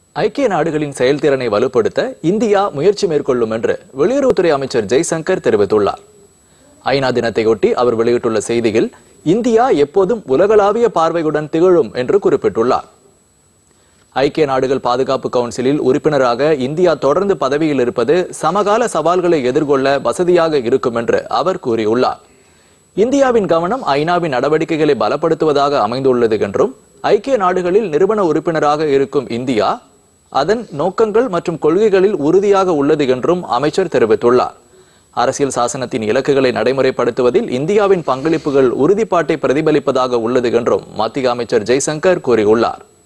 ஐக்கிய நாடுகளின் செயல்திறனை வலுப்படுத்த இந்தியா முயற்சி மேற்கொள்ளும் என்று வெளியுறவுத்துறை அமைச்சர் ஜெய்சங்கர் தெரிவித்துள்ளார் ஐநா தினத்தையொட்டி அவர் வெளியிட்டுள்ள செய்தியில் இந்தியா எப்போதும் உலகளாவிய பார்வையுடன் திகழும் என்று குறிப்பிட்டுள்ளார் ஐக்கிய நாடுகள் பாதுகாப்பு கவுன்சிலில் உறுப்பினராக இந்தியா தொடர்ந்து பதவியில் இருப்பது சமகால சவால்களை எதிர்கொள்ள வசதியாக இருக்கும் என்று அவர் கூறியுள்ளார் இந்தியாவின் கவனம் ஐநாவின் நடவடிக்கைகளை பலப்படுத்துவதாக அமைந்துள்ளது என்றும் ஐக்கிய நாடுகளில் நிறுவன உறுப்பினராக இருக்கும் இந்தியா அதன் நோக்கங்கள் மற்றும் கொள்கைகளில் உறுதியாக உள்ளது என்றும் அமைச்சர் தெரிவித்துள்ளார் அரசியல் சாசனத்தின் இலக்குகளை நடைமுறைப்படுத்துவதில் இந்தியாவின் பங்களிப்புகள் உறுதிப்பாட்டை பிரதிபலிப்பதாக உள்ளது என்றும் மத்திய அமைச்சர் ஜெய்சங்கர் கூறியுள்ளார்